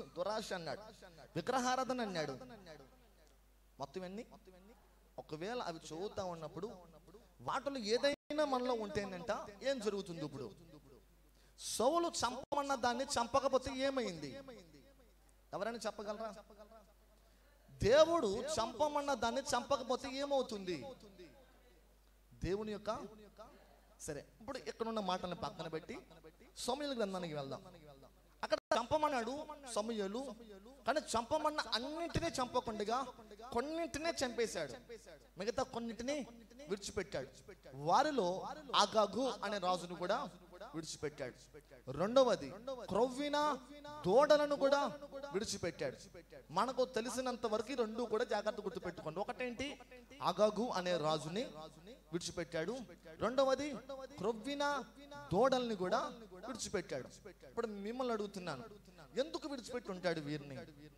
దురాశ అన్నాడు విగ్రహారాధన అన్నాడు మొత్తం ఎన్ని ఒకవేళ అవి చదువుతా ఉన్నప్పుడు వాటిలో ఏదైనా మనలో ఉంటేనంట ఏం జరుగుతుంది ఇప్పుడు సౌలు చంపమన్న దాన్ని చంపకపోతే ఏమైంది ఎవరైనా చెప్పగలరా దేవుడు చంపమన్న దాన్ని చంపకపోతే ఏమవుతుంది దేవుని యొక్క సరే ఇప్పుడు ఇక్కడ ఉన్న మాటలను పక్కన పెట్టి సమయల గ్రంథానికి వెళ్దాం అక్కడ చంపమన్నాడు సమయలు కానీ చంపమన్న అన్నింటినీ చంపకుండా కొన్నింటినే చంపేశాడు మిగతా కొన్నింటిని విడిచిపెట్టాడు వారిలో ఆగాగు అనే రాజును కూడా విడిచిపెట్టాడు రెండవది క్రొవ్విన దూడలను కూడా విడిచిపెట్టాడు మనకు తెలిసినంత వరకు ఈ రెండు కూడా జాగ్రత్త గుర్తుపెట్టుకోండి ఒకటేంటి అగగు అనే రాజుని విడిచిపెట్టాడు రెండవది క్రొవ్విన దూడల్ని కూడా విడిచిపెట్టాడు ఇప్పుడు మిమ్మల్ని అడుగుతున్నాను ఎందుకు విడిచిపెట్టి ఉంటాడు వీరిని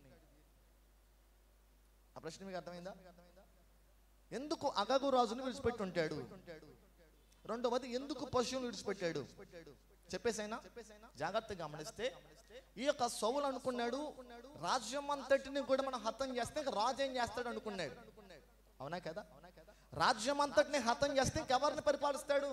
ఆ ప్రశ్న మీకు అర్థమైందా ఎందుకు అగగు రాజుని విడిచిపెట్టి ఉంటాడు రెండవది ఎందుకు పశువులు విడిచిపెట్టాడు చెప్పేసైనా జాగ్రత్తగా గమనిస్తే ఈ యొక్క సౌలు అనుకున్నాడు రాజ్యం అంతటిని కూడా మనం హతం చేస్తే ఇంక రాజు ఏం చేస్తాడు అనుకున్నాడు అవునా కదా రాజ్యం అంతటిని హతం చేస్తే ఇంకెవరిని పరిపాలిస్తాడు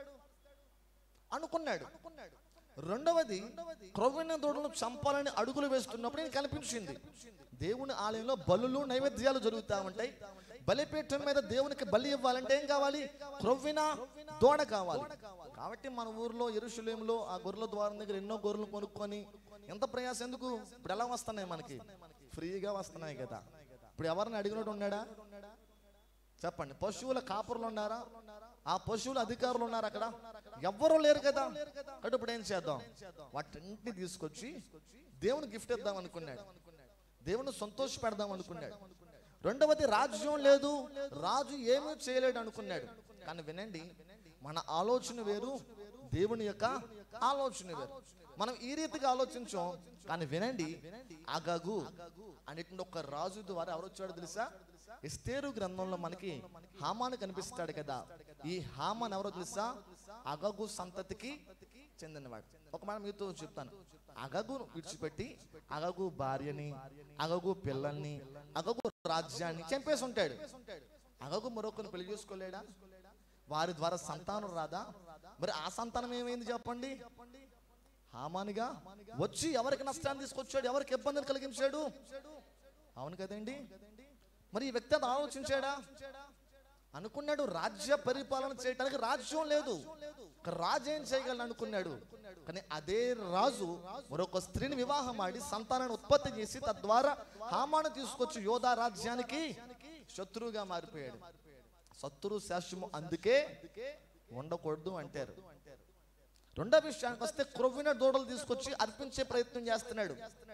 అనుకున్నాడు రెండవది క్రొవ్విన దూడలను చంపాలని అడుగులు వేస్తున్నప్పుడు నేను కనిపించింది దేవుని ఆలయంలో బలులు నైవేద్యాలు జరుగుతూ ఉంటాయి బలిపీఠం మీద దేవునికి బలి ఇవ్వాలంటే ఏం కావాలి క్రొవ్విన దూడ కావాలి కాబట్టి మన ఊర్లో ఎరుషులేంలో ఆ గొర్రెల ద్వారం దగ్గర ఎన్నో గొర్రెలు కొనుక్కొని ఎంత ప్రయాసం ఎందుకు ఇప్పుడు ఎలా వస్తున్నాయి మనకి ఫ్రీగా వస్తున్నాయి కదా ఇప్పుడు ఎవరిని అడిగినట్టు ఉన్నాడా చెప్పండి పశువుల కాపురులు ఉన్నారా ఆ పశువుల అధికారులు ఉన్నారు అక్కడ ఎవ్వరూ లేరు కదా కాబట్టి ఇప్పుడు ఏం చేద్దాం వాటిని తీసుకొచ్చి దేవుని గిఫ్ట్ ఇద్దాం అనుకున్నాడు దేవుని సంతోష పెడదాం అనుకున్నాడు రెండవది రాజ్యం లేదు రాజు ఏమీ చేయలేడు అనుకున్నాడు కానీ వినండి మన ఆలోచన వేరు దేవుని యొక్క ఆలోచన వేరు మనం ఈ రీతిగా ఆలోచించాం కానీ వినండి అగగు అనేటువంటి ఒక రాజు ద్వారా ఎవరు వచ్చాడో తెలుసా ఎస్తేరు గ్రంథంలో మనకి హామాను కనిపిస్తాడు కదా ఈ హామాన్ ఎవరో తెలుసా అగగు సంతతికి చెందినవాడు ఒక మాట మీతో చెప్తాను అగగు విడిచిపెట్టి అగగు భార్యని అగగు పిల్లల్ని అగగు రాజ్యాన్ని చంపేసి ఉంటాడు అగగు మరొకరిని పెళ్లి చేసుకోలేడా వారి ద్వారా సంతానం రాదా మరి ఆ సంతానం ఏమైంది చెప్పండి హామానిగా వచ్చి ఎవరికి నష్టాన్ని తీసుకొచ్చాడు ఎవరికి ఇబ్బందిని కలిగించాడు అవును కదండి మరి ఈ వ్యక్తి అది ఆలోచించాడా అనుకున్నాడు రాజ్య పరిపాలన చేయడానికి రాజ్యం లేదు ఒక రాజు ఏం చేయగలను అనుకున్నాడు కానీ అదే రాజు మరొక స్త్రీని వివాహం ఆడి సంతానాన్ని ఉత్పత్తి చేసి తద్వారా హామాను తీసుకొచ్చి యోధా రాజ్యానికి శత్రువుగా మారిపోయాడు శత్రు శాస్త్రము అందుకే ఉండకూడదు అంటారు రెండో విషయానికి వస్తే క్రొవ్విన దూడలు తీసుకొచ్చి అర్పించే ప్రయత్నం చేస్తున్నాడు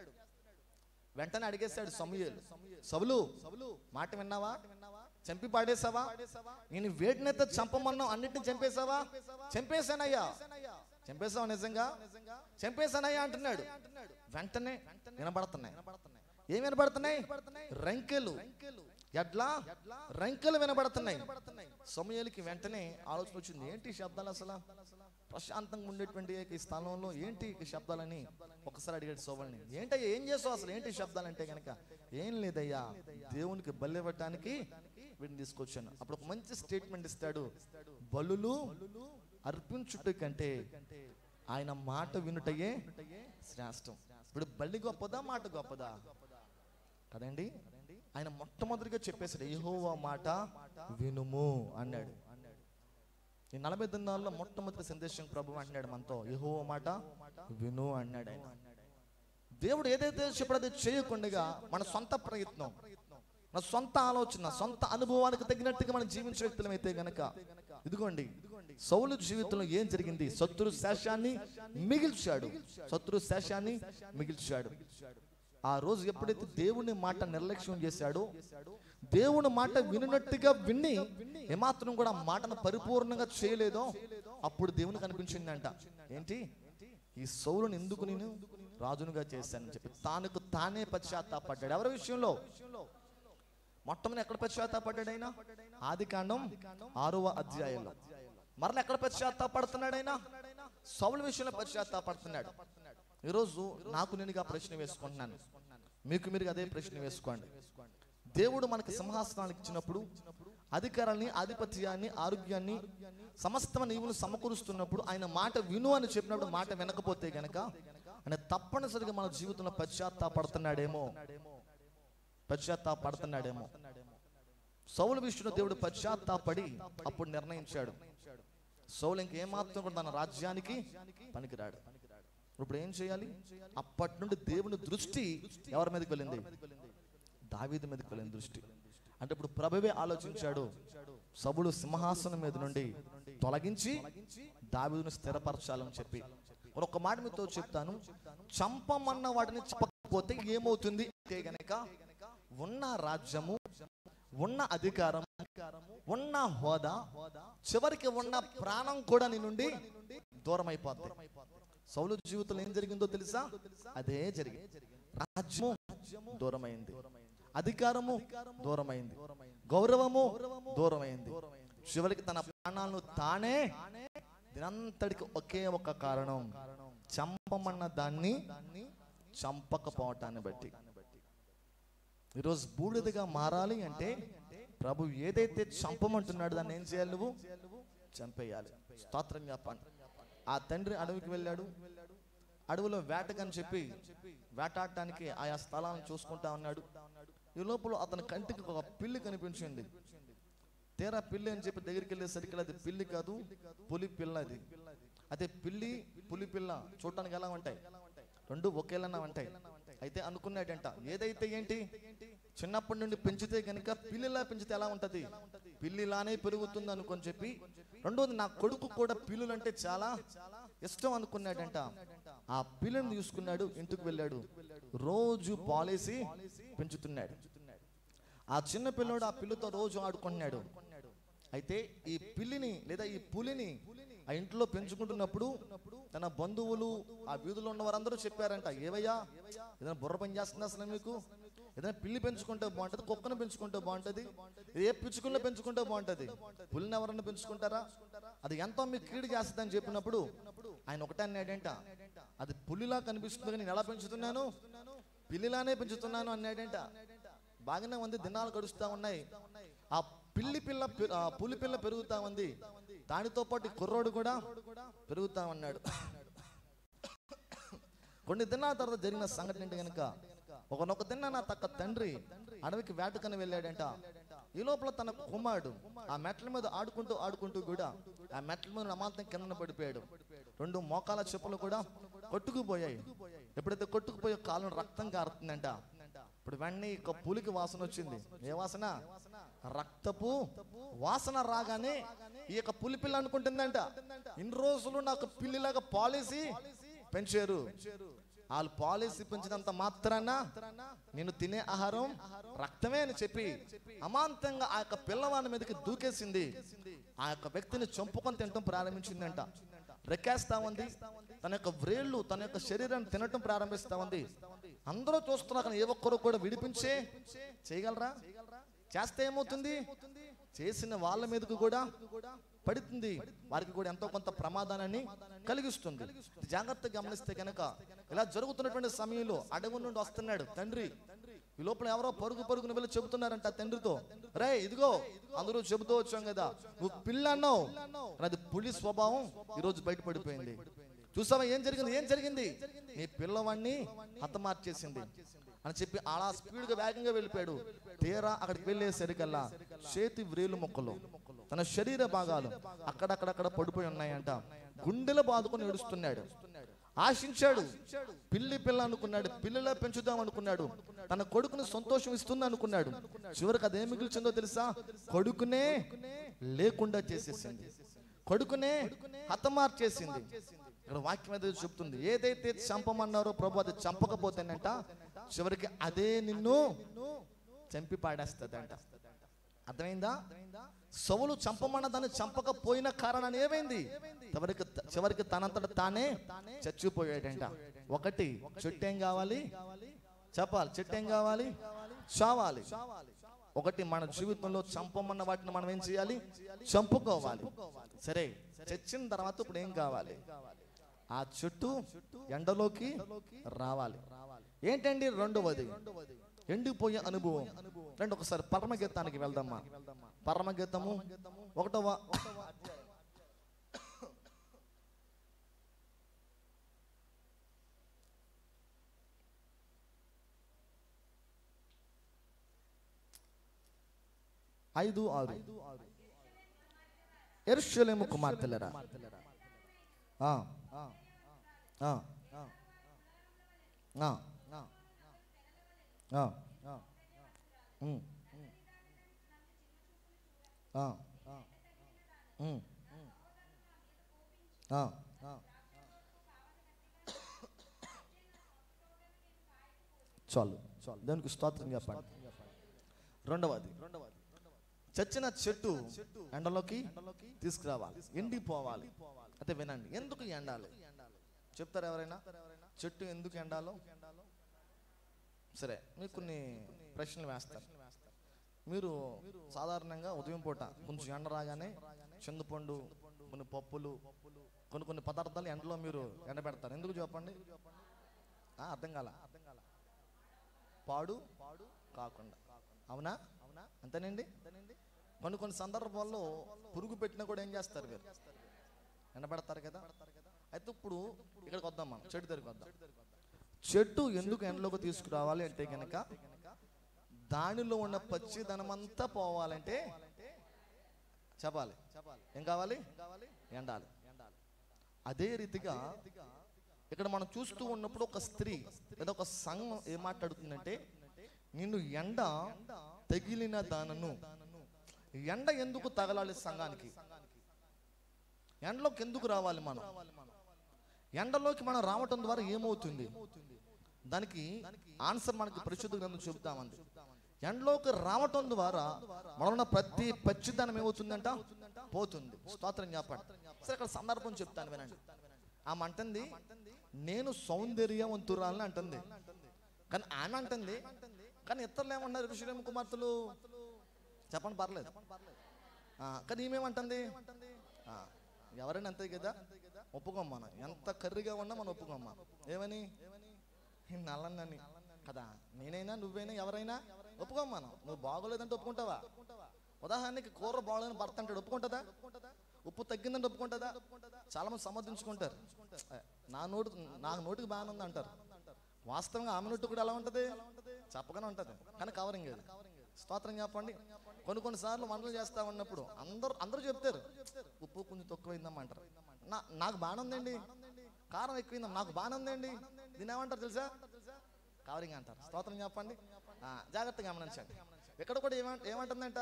వెంటనే అడిగేశాడు సమూయేలు సవులు మాట విన్నావా చంపి పాడేసావా నేను వేటినైతే చంపమన్నావు అన్నిటిని చంపేశావా చంపేశానయ్యా చంపేశావు నిజంగా చంపేశానయ్యా అంటున్నాడు వెంటనే వినబడుతున్నాయి ఏం వినబడుతున్నాయి రంకెలు ఎడ్లా రంకెలు వినబడుతున్నాయి సమయాలకి వెంటనే ఆలోచన వచ్చింది ఏంటి ఈ శబ్దాలు అసలు ప్రశాంతంగా ఉండేటువంటి ఈ స్థలంలో ఏంటి ఈ శబ్దాలని ఒకసారి అడిగాడు సోమల్ని ఏంటయ్యా ఏం చేసావు అసలు ఏంటి ఈ శబ్దాలు అంటే కనుక ఏం లేదయ్యా దేవునికి బలి ఇవ్వటానికి వీటిని తీసుకొచ్చాను అప్పుడు ఒక మంచి స్టేట్మెంట్ ఇస్తాడు బలులు అర్పించుట కంటే ఆయన మాట వినుటయే శ్రేష్టం ఇప్పుడు బలి గొప్పదా మాట గొప్పదా కదండి ఆయన మొట్టమొదటిగా చెప్పేసాడు యెహోవా మాట వినుము అన్నాడు ఈ నలభై దినాల్లో మొట్టమొదటి సందేశం ప్రభు అంటున్నాడు మనతో యెహోవా మాట విను అన్నాడు ఆయన దేవుడు ఏదైతే చెప్పాడో అది చేయకుండా మన సొంత ప్రయత్నం మన సొంత ఆలోచన సొంత అనుభవానికి తగినట్టుగా మనం జీవించే వ్యక్తులమైతే గనక ఇదిగోండి సౌలు జీవితంలో ఏం జరిగింది శత్రు శేషాన్ని మిగిల్చాడు శత్రు శేషాన్ని మిగిల్చాడు ఆ రోజు ఎప్పుడైతే దేవుని మాట నిర్లక్ష్యం చేశాడో దేవుని మాట వినున్నట్టుగా విని ఏమాత్రం కూడా ఆ మాటను పరిపూర్ణంగా చేయలేదో అప్పుడు దేవునికి అనిపించిందంట ఏంటి ఈ సౌలుని ఎందుకు నేను రాజునుగా చేశానని చెప్పి తానుకు తానే పశ్చాత్తాపడ్డాడు ఎవరి విషయంలో మొట్టమొదటి ఎక్కడ పశ్చాత్తాపడ్డాడు ఆయన ఆది కాండం ఆరవ అధ్యాయంలో మరలా ఎక్కడ పశ్చాత్తాపడుతున్నాడు ఆయన సౌలు విషయంలో పశ్చాత్తాపడుతున్నాడు ఈరోజు నాకు నేనుగా ప్రశ్న వేసుకుంటున్నాను మీకు మీరు అదే ప్రశ్న వేసుకోండి దేవుడు మనకి సింహాసనానికి ఇచ్చినప్పుడు అధికారాన్ని ఆధిపత్యాన్ని ఆరోగ్యాన్ని సమస్త నీవులు సమకూరుస్తున్నప్పుడు ఆయన మాట విను అని చెప్పినప్పుడు మాట వినకపోతే గనక ఆయన తప్పనిసరిగా మన జీవితంలో పశ్చాత్తాపడుతున్నాడేమో పశ్చాత్తాపడుతున్నాడేమో సౌలు విష్ణు దేవుడు పశ్చాత్తాపడి అప్పుడు నిర్ణయించాడు సౌలు ఇంకేమాత్రం కూడా తన రాజ్యానికి పనికిరాడు ఇప్పుడు ఏం చేయాలి అప్పటి నుండి దేవుని దృష్టి ఎవరి మీదకి వెళ్ళింది దావీదు మీదకి వెళ్ళింది దృష్టి అంటే ఇప్పుడు ప్రభువే ఆలోచించాడు సభుడు సింహాసనం మీద నుండి తొలగించి దావీదును స్థిరపరచాలని చెప్పి మరి ఒక మాట మీతో చెప్తాను చంపమన్న వాటిని చెప్పకపోతే ఏమవుతుంది అంటే గనక ఉన్న రాజ్యము ఉన్న అధికారం ఉన్న హోదా చివరికి ఉన్న ప్రాణం కూడా నీ నుండి దూరం అయిపోతుంది సౌలు జీవితంలో ఏం జరిగిందో తెలుసా అదే జరిగింది రాజ్యము దూరమైంది అధికారము దూరమైంది గౌరవము దూరమైంది చివరికి తన ప్రాణాలను తానే దినంతటికి ఒకే ఒక కారణం చంపమన్న దాన్ని చంపకపోవటాన్ని బట్టి ఈరోజు బూడిదగా మారాలి అంటే ప్రభు ఏదైతే చంపమంటున్నాడు దాన్ని ఏం చేయాలి నువ్వు చంపేయాలి స్తోత్రం చెప్పండి ఆ తండ్రి అడవికి వెళ్ళాడు అడవిలో వేటకని చెప్పి వేటాడటానికి ఆయా స్థలాలను చూసుకుంటా ఉన్నాడు ఈ లోపల అతని కంటికి ఒక పిల్లి కనిపించింది తీరా పిల్లి అని చెప్పి దగ్గరికి వెళ్ళేసరికి అది పిల్లి కాదు పులి పిల్ల అది అదే పిల్లి పులి పిల్ల చూడటానికి ఎలా ఉంటాయి రెండు ఒకేలా ఉంటాయి అయితే అనుకున్నాడంట ఏదైతే ఏంటి చిన్నప్పటి నుండి పెంచితే కనుక పిల్లిలా పెంచితే ఎలా ఉంటది పిల్లిలానే పెరుగుతుంది అనుకొని చెప్పి రెండోది నా కొడుకు కూడా పిల్లులు అంటే చాలా ఇష్టం అనుకున్నాడంట ఆ పిల్లని తీసుకున్నాడు ఇంటికి వెళ్ళాడు రోజు పాలేసి పెంచుతున్నాడు ఆ చిన్న పిల్లోడు ఆ పిల్లతో రోజు ఆడుకుంటున్నాడు అయితే ఈ పిల్లిని లేదా ఈ పులిని ఆ ఇంట్లో పెంచుకుంటున్నప్పుడు తన బంధువులు ఆ వీధిలో ఉన్న వారందరూ చెప్పారంట ఏవయ్యా ఏదైనా బుర్ర పని చేస్తుందా అసలు మీకు ఏదైనా పిల్లి పెంచుకుంటే బాగుంటది కుక్కను పెంచుకుంటే బాగుంటది ఏ పిచ్చుకుల్లో పెంచుకుంటే బాగుంటది పులిని ఎవరన్నా పెంచుకుంటారా అది ఎంతో మీకు కీడు చేస్తుందని చెప్పినప్పుడు ఆయన ఒకటే అన్నాడంట అది పులిలా కనిపిస్తుంది కానీ నేను ఎలా పెంచుతున్నాను పిల్లిలానే పెంచుతున్నాను అన్నాడంట బాగానే ఉంది దినాలు గడుస్తూ ఉన్నాయి ఆ పిల్లి పిల్ల పె- ఆ పులి పిల్ల పెరుగుతా ఉంది దానితో పాటు ఈ కుర్రోడు కూడా పెరుగుతా ఉన్నాడు కొన్ని దినాల తర్వాత జరిగిన సంఘటన ఏంటి కనుక ఒకనొక దిన నా తక్క తండ్రి అడవికి వేటకని వెళ్ళాడంట ఈ లోపల తన కుమారుడు ఆ మెట్ల మీద ఆడుకుంటూ ఆడుకుంటూ కూడా ఆ మెట్ల మీద అమాంతం కింద పడిపోయాడు రెండు మోకాల చెప్పులు కూడా కొట్టుకుపోయాయి ఎప్పుడైతే కొట్టుకుపోయే కాలం రక్తం కారుతుందంట ఇప్పుడు వెంటనే ఇక పులికి వాసన వచ్చింది ఏ వాసన రక్తపు వాసన రాగానే ఈ యొక్క పులి పిల్ల అనుకుంటుందంట ఇన్ని రోజులు నాకు పిల్లిలాగా పాలేసి పెంచారు వాళ్ళు పాలేసి పెంచినంత మాత్రాన నేను తినే ఆహారం రక్తమే అని చెప్పి అమాంతంగా ఆ యొక్క పిల్లవాడి మీదకి దూకేసింది ఆ యొక్క వ్యక్తిని చంపుకొని తినటం ప్రారంభించిందంట రెక్కేస్తా ఉంది తన యొక్క వ్రేళ్ళు తన యొక్క శరీరాన్ని తినటం ప్రారంభిస్తా ఉంది అందరూ చూస్తున్నారు కానీ ఏ ఒక్కరు కూడా విడిపించే చేయగలరా చేస్తే ఏమవుతుంది చేసిన వాళ్ళ మీదకు కూడా పడుతుంది వారికి కూడా ఎంతో కొంత ప్రమాదాన్ని కలిగిస్తుంది జాగ్రత్తగా గమనిస్తే కనుక ఇలా జరుగుతున్నటువంటి సమయంలో అడవి నుండి వస్తున్నాడు తండ్రి ఈ లోపల ఎవరో పరుగు పరుగును వెళ్ళి చెబుతున్నారంట తండ్రితో రే ఇదిగో అందరూ చెబుతూ వచ్చాం కదా నువ్వు పిల్ల అన్నావు కానీ అది పులి స్వభావం ఈరోజు బయటపడిపోయింది చూసావా ఏం జరిగింది ఏం జరిగింది నీ పిల్లవాడిని హతమార్చేసింది అని చెప్పి అలా స్పీడ్ గా వేగంగా వెళ్ళిపోయాడు తీరా అక్కడికి వెళ్ళేసరికల్లా చేతి వ్రేలు మొక్కలు తన శరీర భాగాలు అక్కడక్కడక్కడ పడిపోయి ఉన్నాయంట గుండెలు బాదుకొని ఏడుస్తున్నాడు ఆశించాడు పిల్లి పిల్ల అనుకున్నాడు పిల్లిలా పెంచుదాం అనుకున్నాడు తన కొడుకుని సంతోషం ఇస్తుంది అనుకున్నాడు చివరికి అదేం మిగిల్చిందో తెలుసా కొడుకునే లేకుండా చేసేసింది కొడుకునే హతమార్చేసింది ఇక్కడ వాక్యం ఏదో చెప్తుంది ఏదైతే చంపమన్నారో ప్రభు అది చంపకపోతేనంట చివరికి అదే నిన్ను చంపి పాడేస్తుందంట అర్థమైందా సవులు చంపమన్న దాన్ని చంపకపోయిన కారణాన్ని ఏమైంది చివరికి చివరికి తనంతట తానే చచ్చిపోయాడంట ఒకటి చెట్టు ఏం కావాలి చెప్పాలి చెట్టు ఏం కావాలి చావాలి ఒకటి మన జీవితంలో చంపమన్న వాటిని మనం ఏం చేయాలి చంపుకోవాలి సరే చచ్చిన తర్వాత ఇప్పుడు ఏం కావాలి ఆ చెట్టు ఎండలోకి రావాలి ఏంటండి రెండవది ఎండిపోయే అనుభవం రండి ఒకసారి పరమగీతానికి వెళ్దామా పరమగీతము ఒకటవ ఐదు ఆరు ఎరుషలేము కుమార్తెలరా ఆ, ఆ, ఆ, ఆ, ఆ, ఆ, ఉమ్, ఆ, ఉమ్, ఆ, చాలు చాలు దానికి స్తోత్రం చెప్పండి రెండవది చచ్చిన చెట్టు ఎండలోకి తీసుకురావాలి ఎండిపోవాలి అయితే వినండి ఎందుకు ఎండాలి చెప్తారు ఎవరైనా చెట్టు ఎందుకు ఎండాలో సరే మీకు కొన్ని ప్రశ్నలు వేస్తారు మీరు సాధారణంగా ఉదయం పూట కొంచెం ఎండ రాగానే చింతపండు కొన్ని పప్పులు కొన్ని కొన్ని పదార్థాలు ఎండలో మీరు ఎండబెడతారు ఎందుకు చెప్పండి ఆ, అర్థం కాల పాడు పాడు కాకుండా అవునా అవునా అంతేనండి కొన్ని కొన్ని సందర్భాల్లో పురుగు పెట్టినా కూడా ఏం చేస్తారు మీరు ఎండబెడతారు కదా అయితే ఇప్పుడు ఇక్కడికి వద్దాం మనం చెట్టు దగ్గరికి వద్దాం చెట్టు ఎందుకు ఎండలోకి తీసుకురావాలి అంటే కనుక దానిలో ఉన్న పచ్చిదనమంతా పోవాలంటే చెప్పాలి ఏం కావాలి ఎండాలి అదే రీతిగా ఇక్కడ మనం చూస్తూ ఉన్నప్పుడు ఒక స్త్రీ లేదా ఒక సంఘం ఏం మాట్లాడుతుందంటే నిన్ను ఎండ తగిలిన దానను ఎండ ఎందుకు తగలాలి సంఘానికి ఎండలోకి ఎందుకు రావాలి మనం ఎండలోకి మనం రావటం ద్వారా ఏమవుతుంది దానికి ఆన్సర్ మనకి పరిశుద్ధ గ్రంథం చెబుతామంది ఎండలోకి రావటం ద్వారా మనలో ప్రతి పచ్చిదనం ఏమవుతుందంట పోతుంది స్తోత్రం చెప్పండి సరే ఇక్కడ సందర్భం చెప్తాను వినండి ఆమె అంటుంది నేను సౌందర్యవంతురాలని అంటుంది కానీ ఆమె అంటుంది కానీ ఇతరులు ఏమన్నారు ఋషులేమ కుమార్తెలు చెప్పండి పర్లేదు ఆ, కానీ ఈమెమంటుంది ఆ, ఎవరైనా అంతే కదా ఒప్పుకోం మనం ఎంత కర్రీగా ఉన్నా మనం ఒప్పుకోం మనం ఏమని ఈ నల్లన్నని కదా నేనైనా నువ్వైనా ఎవరైనా ఒప్పుకోం మనం నువ్వు బాగోలేదంటే ఒప్పుకుంటావా ఉదాహరణకి కూర బాగోలేదని భర్త అంటాడు ఒప్పుకుంటుందా ఉప్పు తగ్గిందంటే ఒప్పుకుంటుందా చాలా మంది సమర్థించుకుంటారు ఏ, నా నోటు నాకు నోటికి బాగానే ఉంది అంటారు వాస్తవంగా ఆమె నోటు కూడా ఎలా ఉంటది చెప్పగానే ఉంటది కానీ కవరింగ్ అది స్తోత్రం చెప్పండి కొన్ని కొన్ని సార్లు వంటలు చేస్తా ఉన్నప్పుడు అందరూ అందరూ చెప్తారు ఉప్పు కొంచెం తక్కువైందమ్మా అంటారు నా నాకు బాగానే ఉందండి కారం ఎక్కువైందమ్మా నాకు బాగానే ఉందండి దీని ఏమంటారు తెలుసా కవరింగ్ అంటారు స్తోత్రం చెప్పండి ఆ, జాగ్రత్తగా గమనించండి ఇక్కడ కూడా ఏమంట ఏమంటుందంట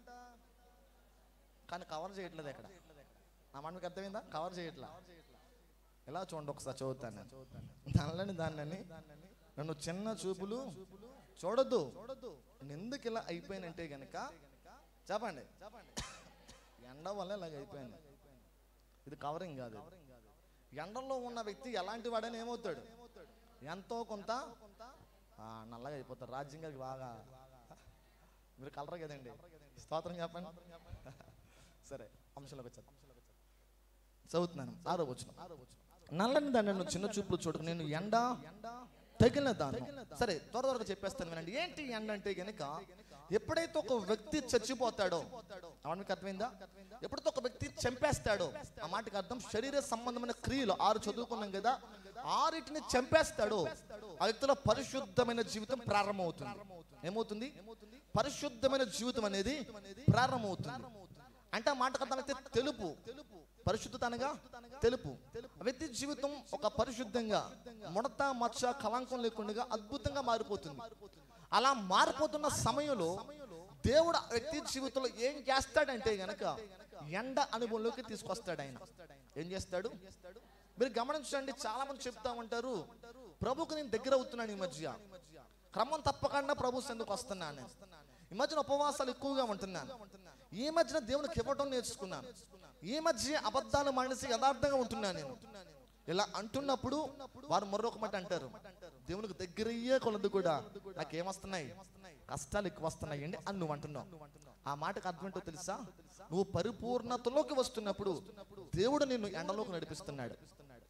కానీ కవర్ చేయట్లేదు ఇక్కడ నా మాట మీకు అర్థమైందా కవర్ చేయట్లా ఎలా చూడండి ఒకసారి చదువుతాను నేను దానిలోని దాన్ని నన్ను చిన్న చూపులు చూడొద్దు నేను ఎందుకు ఇలా అయిపోయానంటే గనక చెప్పండి ఎండ వల్ల ఇలాగ అయిపోయాను ఇది కవరింగ్ కాదు ఇది. ఎండలో ఉన్న వ్యక్తి ఎలాంటి వాడని ఏమవుతాడు ఎంతో కొంత ఆ, నల్లగా అయిపోతారు రాజ్యం గారికి బాగా మీరు కలరు కదండి స్తోత్రం చెప్పండి సరే అంశంలోకి వచ్చేద్దాం చదువుతున్నాను ఆరో వచ్చిన నల్లని దాన్ని చిన్న చూపులు చూడకు నేను ఎండ తగిలిన దాన్ని సరే త్వర త్వరగా చెప్పేస్తాను వినండి ఏంటి ఎండ అంటే గనుక ఎప్పుడైతే ఒక వ్యక్తి చచ్చిపోతాడో అవును మీకు అర్థమైందా ఎప్పుడైతే ఒక వ్యక్తి చంపేస్తాడో ఆ మాటకి అర్థం శరీర సంబంధమైన క్రియలు ఆరు చదువుకున్నాం కదా ఆరిటిని చంపేస్తాడో ఆ వ్యక్తిలో పరిశుద్ధమైన జీవితం ప్రారంభమవుతుంది ఏమవుతుంది పరిశుద్ధమైన జీవితం అనేది ప్రారంభమవుతుంది అంటే ఆ మాటకు అర్థమైతే తెలుపు పరిశుద్ధత అనగా తెలుపు వ్యక్తి జీవితం ఒక పరిశుద్ధంగా ముడత మచ్చ కలంకం లేకుండా అద్భుతంగా మారిపోతుంది అలా మారిపోతున్న సమయంలో దేవుడు ఆ వ్యక్తి జీవితంలో ఏం చేస్తాడంటే గనక ఎండ అనుభవంలోకి తీసుకొస్తాడు ఆయన ఏం చేస్తాడు మీరు గమనించండి చాలా మంది చెప్తా ఉంటారు ప్రభుకు నేను దగ్గర అవుతున్నాను ఈ మధ్య క్రమం తప్పకుండా ప్రభు ఎందుకు వస్తున్నాను నేను. ఈ మధ్యన ఉపవాసాలు ఎక్కువగా ఉంటున్నాను ఈ మధ్యన దేవునికి ఇవ్వటం నేర్చుకున్నాను ఈ మధ్య అబద్ధాలు మానేసి యథార్థంగా ఉంటున్నాను నేను ఇలా అంటున్నప్పుడు వారు మరొక మాట అంటారు దేవునికి దగ్గరయ్యే కొలది కూడా నాకేమొస్తున్నాయి కష్టాలు ఎక్కువ వస్తున్నాయి అండి అని నువ్వు అంటున్నావు ఆ మాటకు అర్థం ఏంటో తెలుసా నువ్వు పరిపూర్ణతలోకి వస్తున్నప్పుడు దేవుడు నిన్ను ఎండలోకి నడిపిస్తున్నాడు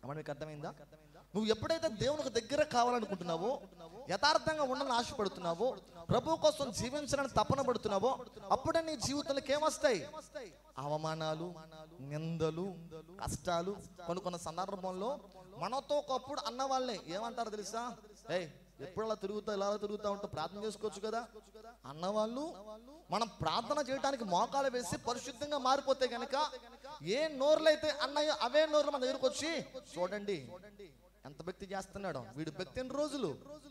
అమ్మ మీకు అర్థమైందా నువ్వు ఎప్పుడైతే దేవునికి దగ్గర కావాలనుకుంటున్నావో యథార్థంగా ఉండాలని ఆశపడుతున్నావో ప్రభు కోసం జీవించాలని తపన పడుతున్నావో అప్పుడే నీ జీవితంలోకి ఏమొస్తాయి అవమానాలు నిందలు కష్టాలు కొన్ని కొన్ని సందర్భంలో మనతో ఒకప్పుడు అన్న వాళ్ళే ఏమంటారు తెలుసా ఏయ్ ఎప్పుడు అలా తిరుగుతా ఇలా తిరుగుతా ఉంటా ప్రార్థన చేసుకోవచ్చు కదా అన్నవాళ్ళు మనం ప్రార్థన చేయడానికి మోకాలు వేసి పరిశుద్ధంగా మారిపోతే గనక ఏ నోర్లైతే అన్నయ్య అవే నోర్లు మన దగ్గరకు వచ్చి చూడండి ఎంత భక్తి చేస్తున్నాడు వీడు భక్తి ఎన్ని రోజులు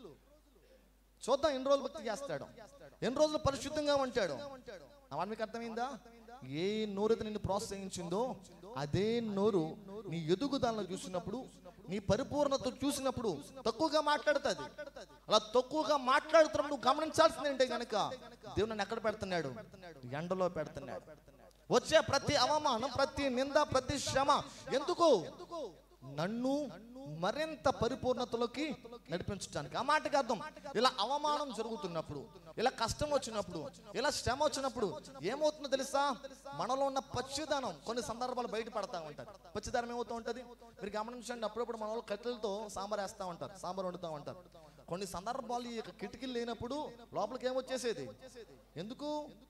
చూద్దాం ఎన్ని రోజులు భక్తి చేస్తాడు ఎన్ని రోజులు పరిశుద్ధంగా ఉంటాడు అవన్నీ మీకు అర్థమైందా ఏ నోరైతే నిన్ను ప్రోత్సహించిందో అదే నోరు నీ ఎదుగుదలను చూసినప్పుడు నీ పరిపూర్ణత చూసినప్పుడు తక్కువగా మాట్లాడుతుంది అలా తక్కువగా మాట్లాడుతున్నప్పుడు నువ్వు గమనించాల్సింది ఏంటే గనక దేవుడు నన్ను ఎక్కడ పెడుతున్నాడు ఎండలో పెడుతున్నాడు వచ్చే ప్రతి అవమానం ప్రతి నింద ప్రతి శ్రమ ఎందుకు నన్ను మరింత పరిపూర్ణతలోకి నడిపించడానికి ఆ మాటకి అర్థం ఇలా అవమానం జరుగుతున్నప్పుడు ఇలా కష్టం వచ్చినప్పుడు ఇలా శ్రమ వచ్చినప్పుడు ఏమవుతుందో తెలుసా మనలో ఉన్న పచ్చిదనం కొన్ని సందర్భాలు బయటపడతా ఉంటారు పచ్చిదనం ఏమవుతూ ఉంటది మీరు గమనించండి అప్పుడప్పుడు మన వాళ్ళు కట్టెలతో సాంబార్ వేస్తూ ఉంటారు సాంబార్ వండుతూ ఉంటారు కొన్ని సందర్భాలు ఈ యొక్క కిటికీలు లేనప్పుడు లోపలికి ఏమొచ్చేసేది ఎందుకు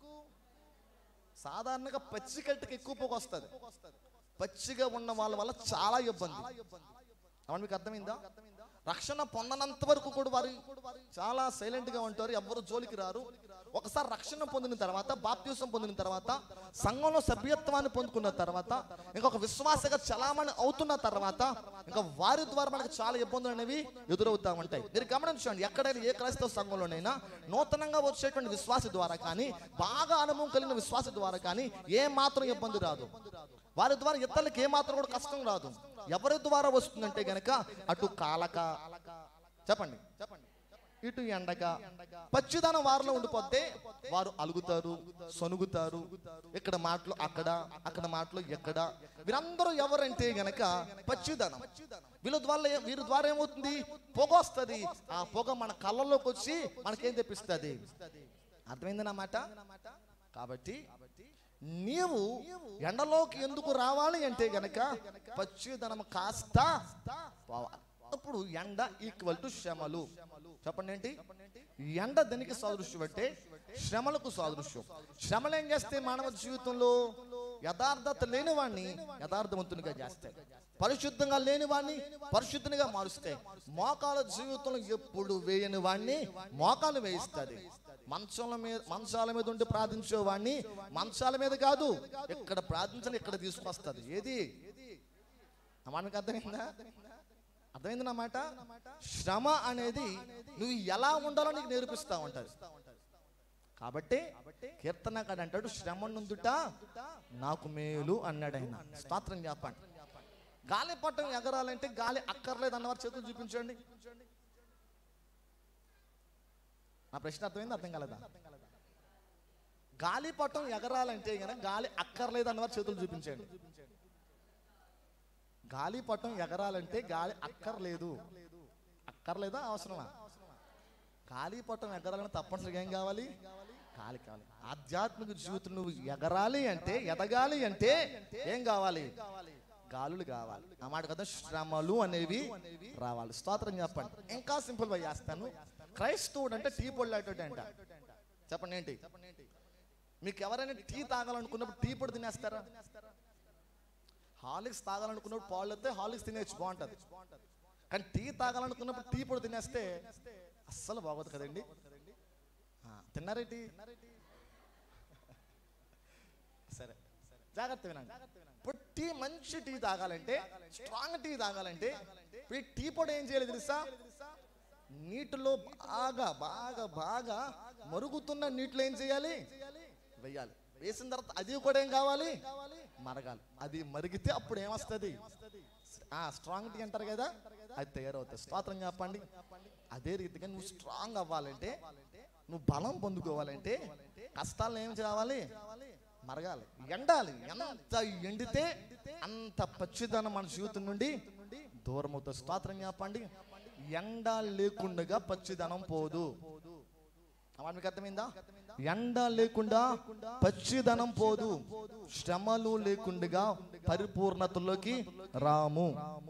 సాధారణంగా పచ్చి కట్టుకు ఎక్కువ పొగ వస్తుంది పచ్చిగా ఉన్న వాళ్ళ వల్ల చాలా ఇబ్బంది అవును మీకు అర్థమైందా రక్షణ పొందనంత వరకు కూడా వారు చాలా సైలెంట్ గా ఉంటారు ఎవ్వరు జోలికి రారు ఒకసారి రక్షణ పొందిన తర్వాత బాప్త్యూసం పొందిన తర్వాత సంఘంలో సభ్యత్వాన్ని పొందుకున్న తర్వాత ఇంకొక విశ్వాసగా చలామణి అవుతున్న తర్వాత ఇంకా వారి ద్వారా మనకు చాలా ఇబ్బందులు అనేవి ఎదురవుతా ఉంటాయి మీరు గమనించండి ఎక్కడైనా ఏ క్రైస్తవ సంఘంలోనైనా నూతనంగా వచ్చేటువంటి విశ్వాస ద్వారా కానీ బాగా అనుభవం కలిగిన విశ్వాస ద్వారా కానీ ఏ మాత్రం ఇబ్బంది రాదు వారి ద్వారా ఇతరులకు ఏ మాత్రం కూడా కష్టం రాదు ఎవరి ద్వారా వస్తుందంటే గనక అటు కాలక చెప్పండి చెప్పండి ఇటు ఎండక పచ్చిదనం వారిలో ఉండిపోతే వారు అలుగుతారు సొనుగుతారు ఇక్కడ మాటలు అక్కడ అక్కడ మాటలు ఎక్కడ వీరందరూ ఎవరంటే గనక పచ్చిదనం వీళ్ళ ద్వారా ఏ- వీరి ద్వారా ఏమవుతుంది పొగ వస్తుంది ఆ పొగ మన కళ్ళల్లోకి వచ్చి మనకేం తెప్పిస్తుంది అర్థమైంది నా మాట కాబట్టి నీవు ఎండలోకి ఎందుకు రావాలి అంటే గనక పచ్చిదనం కాస్త పోవాలి అప్పుడు ఎండ ఈక్వల్ టు శ్రమలు చెప్పండి ఏంటి ఎండ దేనికి సాదృశ్యం అంటే శ్రమలకు సాదృశ్యం శ్రమలు ఏం చేస్తే మానవ జీవితంలో యథార్థత లేని వాడిని యథార్థవంతునిగా చేస్తాయి పరిశుద్ధంగా లేని వాడిని పరిశుద్ధంగా మారుస్తాయి మోకాల జీవితంలో ఎప్పుడు వేయని వాడిని మోకాలు వేయిస్తుంది మంచాల మీద మంచాల మీద ఉండి ప్రార్థించే వాడిని మంచాల మీద కాదు ఇక్కడ ప్రార్థించాలి ఇక్కడ తీసుకొస్తుంది ఏది మనకు అర్థమైందా అర్థమైంది నా మాట శ్రమ అనేది నువ్వు ఎలా ఉండాలో నీకు నేర్పిస్తా ఉంటది కాబట్టి కీర్తనకాడు అంటాడు శ్రమ నుందుట నాకు మేలు అన్నాడు ఆయన స్తోత్రం చెప్పండి గాలి పట్టం ఎగరాలంటే గాలి అక్కర్లేదు అన్నవారు చేతులు చూపించండి నా ప్రశ్న అర్థమైంది అర్థం కాలేదా గాలి పట్టం ఎగరాలంటే గనక గాలి అక్కర్లేదు అన్నవారు చేతులు చూపించండి గాలి పట్టం ఎగరాలంటే గాలి అక్కర్లేదు అక్కర్లేదా అవసరమా గాలి పట్టం ఎగరాలని తప్పనిసరిగా ఏం కావాలి గాలి కావాలి ఆధ్యాత్మిక జీవితం నువ్వు ఎగరాలి అంటే ఎదగాలి అంటే ఏం కావాలి గాలులు కావాలి ఆ మాట కదా శ్రమలు అనేవి రావాలి స్తోత్రం చెప్పండి ఇంకా సింపుల్ గా చేస్తాను క్రైస్తవుడు అంటే టీ పొడి అంట చెప్పండి ఏంటి మీకు ఎవరైనా టీ తాగాలనుకున్నప్పుడు టీ పొడి తినేస్తారా హాలిక్స్ తాగాలనుకున్నప్పుడు పాలు వస్తే హాలిక్స్ తినేచ్చు బాగుంటది కానీ టీ తాగాలనుకున్నప్పుడు టీ పొడి తినేస్తే అస్సలు బాగోదు కదండి ఆ, తిన్నారేంటి సరే జాగ్రత్త వినండి ఇప్పుడు టీ మంచి టీ తాగాలంటే స్ట్రాంగ్ టీ తాగాలంటే ఇప్పుడు ఈ టీ పొడి ఏం చేయాలి తెలుసా నీటిలో బాగా బాగా బాగా మరుగుతున్న నీటిలో ఏం చేయాలి వెయ్యాలి వేసిన తర్వాత అది కూడా ఏం కావాలి మరగాలి అది మరిగితే అప్పుడు ఏమొస్తుంది ఆ స్ట్రాంగ్ టీ అంటారు కదా అది తయారవుతుంది స్తోత్రం చెప్పండి అదే రీతిగా నువ్వు స్ట్రాంగ్ అవ్వాలంటే నువ్వు బలం పొందుకోవాలంటే కష్టాలను ఏం చేయాలి మరగాలి ఎండాలి ఎంత ఎండితే అంత పచ్చిదనం మన జీవితం నుండి దూరం అవుతుంది స్తోత్రం చెప్పండి ఎండ లేకుండా పచ్చిదనం పోదు అమ్మా, మీకు అర్థమైందా ఎండ లేకుండా పచ్చిదనం పోదు శ్రమలు లేకుండా పరిపూర్ణతలోకి రాము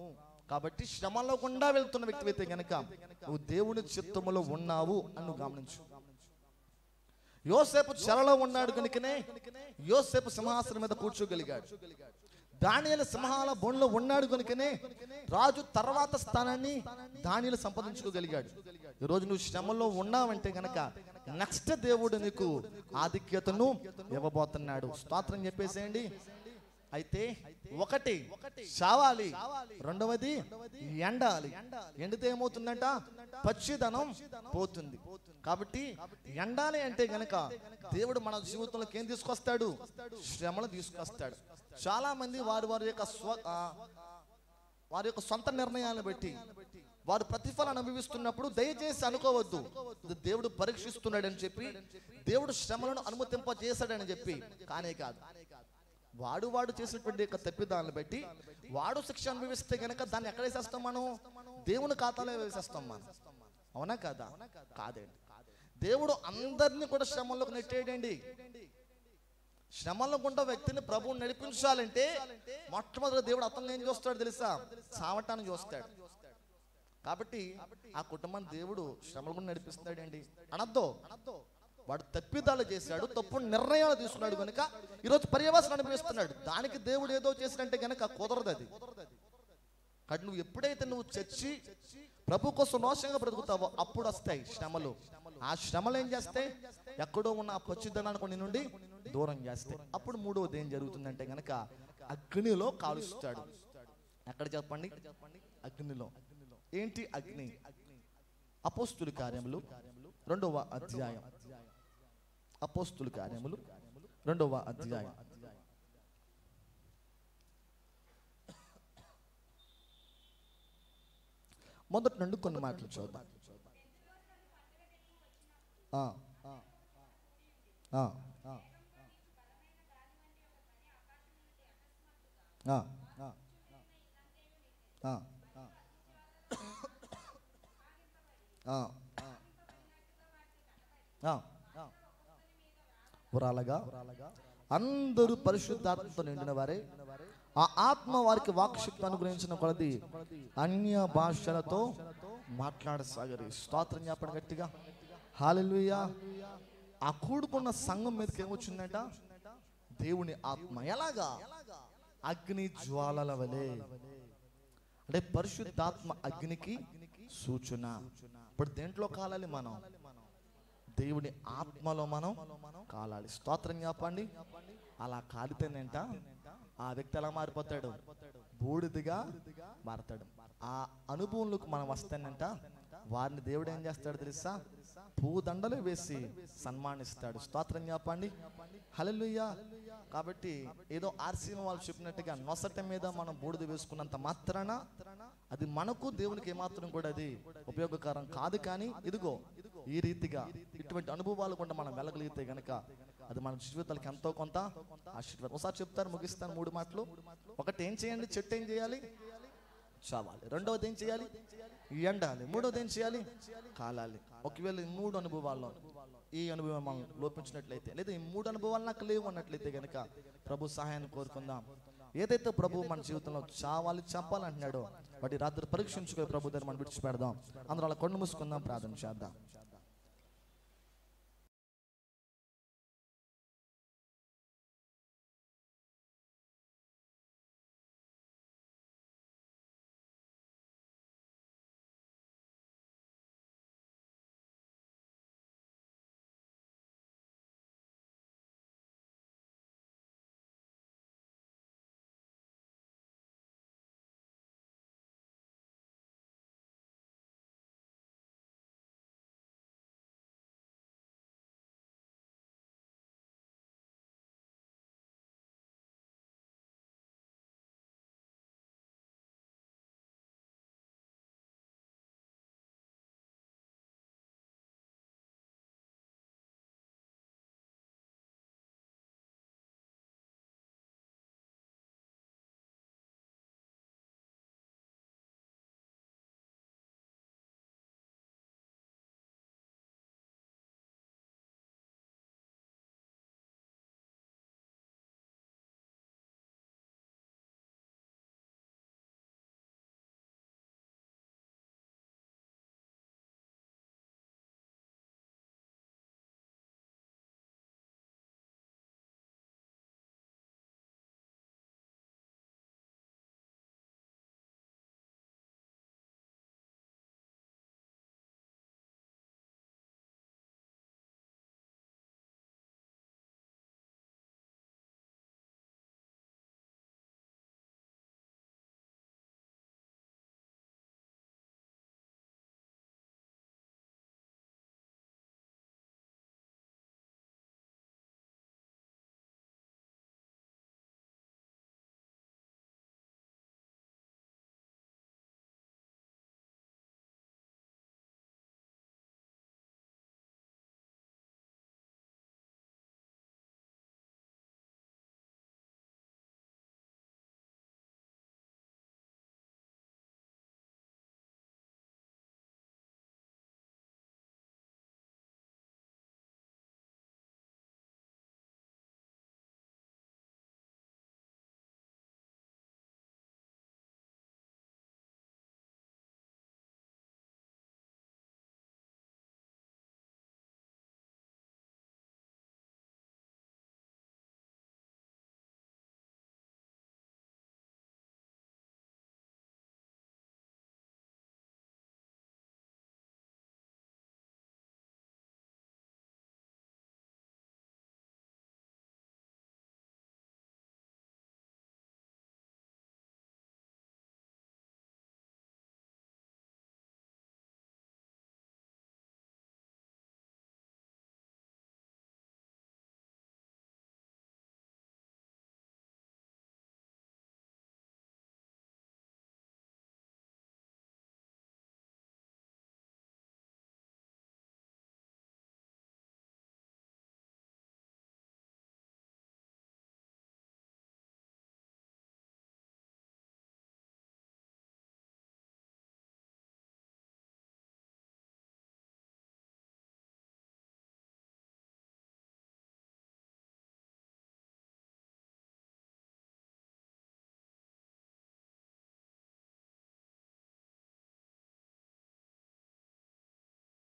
కాబట్టి శ్రమలో గుండా వెళ్తున్న వ్యక్తి అయితే గనక నువ్వు దేవుని చిత్తములో ఉన్నావు అని నువ్వు గమనించు యోసేపు చెరలో ఉన్నాడు కనుకనే యోసేపు సింహాసనం మీద కూర్చోగలిగాడు దానియలు సింహాల బొండ్లో ఉన్నాడు కనుకనే రాజు తర్వాత స్థానాన్ని దానియలు సంపాదించుకోగలిగాడు ఈరోజు నువ్వు శ్రమలో ఉన్నావంటే గనక నెక్స్ట్ దేవుడు నీకు ఆధిక్యతను ఇవ్వబోతున్నాడు స్తోత్రం చెప్పేసేయండి అయితే ఒకటి చావాలి రెండవది ఎండాలి ఎండితే ఏమవుతుందంట పచ్చిదనం పోతుంది కాబట్టి ఎండాలి అంటే గనక దేవుడు మన జీవితంలోకి ఏం తీసుకొస్తాడు శ్రమలు తీసుకొస్తాడు చాలా మంది వారి వారి యొక్క స్వ ఆ, వారి యొక్క సొంత నిర్ణయాలను బట్టి వారు ప్రతిఫలం అనుభవిస్తున్నప్పుడు దయచేసి అనుకోవద్దు ఇది దేవుడు పరీక్షిస్తున్నాడని చెప్పి దేవుడు శ్రమలను అనుమతింప చేశాడని చెప్పి కానే కాదు వాడు వాడు చేసినటువంటి యొక్క తప్పిదాలను బట్టి వాడు శిక్ష అనుభవిస్తే గనక దాన్ని ఎక్కడ వేసేస్తాం మనం దేవుని ఖాతాలో వేసేస్తాం మనం అవునా కాదా కాదండి దేవుడు అందరినీ కూడా శ్రమంలోకి నెట్టేయండి శ్రమల్లో గుండా వ్యక్తిని ప్రభువు నడిపించాలంటే మొట్టమొదటి దేవుడు అతను ఏం చూస్తాడు తెలుసా చావటాన్ని చూస్తాడు కాబట్టి ఆ కుటుంబాన్ని దేవుడు శ్రమల గుండా నడిపిస్తాడండి అనద్దు వాడు తప్పిదాలు చేశాడు తప్పు నిర్ణయాలు తీసుకున్నాడు కనుక ఈరోజు పర్యవసనం అనుభవిస్తున్నాడు దానికి దేవుడు ఏదో చేసినంటే కనుక కుదరదు అది కాబట్టి నువ్వు ఎప్పుడైతే నువ్వు చచ్చి ప్రభు కోసం రోషంగా బ్రతుకుతావో అప్పుడు వస్తాయి శ్రమలు ఆ శ్రమలు ఏం చేస్తాయి ఎక్కడో ఉన్న ఆ పచ్చిదనాన్ని కొన్ని నుండి దూరం చేస్తాయి అప్పుడు మూడవది ఏం జరుగుతుందంటే గనక అగ్నిలో కాలుస్తాడు ఎక్కడ చెప్పండి అగ్నిలో ఏంటి అగ్ని అపోస్తుల కార్యములు రెండవ అధ్యాయం అపోస్తుల కార్యములు రెండవ అధ్యాయం మొదటి నుండి కొన్ని మాటలు చూద్దాం ఆ, ఆ, ఆ, ఆ, ఆ, ఆ, ఆ, ఆ, ఆ. ఉరాలగా అందరూ పరిశుద్ధాత్మతో నిండిన వారే ఆ ఆత్మ వారికి వాక్శక్తి అనుగ్రహించిన కొలది అన్య భాషలతో మాట్లాడసాగరి స్తోత్రం చెప్పండి గట్టిగా హాలెలూయా ఆ కూడుకున్న సంఘం మీదకి ఏమొచ్చిందంట దేవుని ఆత్మ ఎలాగా అగ్ని జ్వాలల వలె అంటే పరిశుద్ధాత్మ అగ్నికి సూచన ఇప్పుడు దేంట్లో కాలాలి మనం దేవుని ఆత్మలో మనం కాలాలి స్తోత్రం చెప్పండి అలా కాలితేనేంట ఆ వ్యక్తి ఎలా మారిపోతాడు బూడిదిగా మారతాడు ఆ అనుభవంలోకి మనం వస్తేనంట వారిని దేవుడు ఏం చేస్తాడు తెలుసా పూదండలు వేసి సన్మానిస్తాడు స్తోత్రం చెప్పండి హల్లెలూయా కాబట్టి ఏదో ఆర్సీని వాళ్ళు చెప్పినట్టుగా నొసట మీద మనం బూడిద వేసుకున్నంత మాత్రాన అది మనకు దేవునికి ఏమాత్రం కూడా అది ఉపయోగకరం కాదు కానీ ఇదిగో ఈ రీతిగా ఇటువంటి అనుభవాలు కూడా మనం వెళ్ళగలిగితే గనక అది మన జీవితాలకు ఎంతో కొంత ఆశీర్వాదం ఒకసారి చెప్తారు ముగిస్తాను మూడు మాటలు ఒకటి ఏం చేయండి చెట్టు ఏం చేయాలి చావాలి రెండవది ఏం చేయాలి ఎండాలి మూడవది ఏం చేయాలి కాలాలి ఒకవేళ ఈ మూడు అనుభవాల్లో ఈ అనుభవం మనం లోపించినట్లయితే లేదా ఈ మూడు అనుభవాలు నాకు లేవు అన్నట్లయితే గనక ప్రభు సహాయాన్ని కోరుకుందాం ఏదైతే ప్రభు మన జీవితంలో చావాలి చంపాలంటున్నాడో వాటి రాత్రి పరీక్షించుకొని ప్రభు దగ్గర మనం విడిచిపెడదాం అందులో అలా కొండ మూసుకుందాం ప్రార్థన చేద్దాం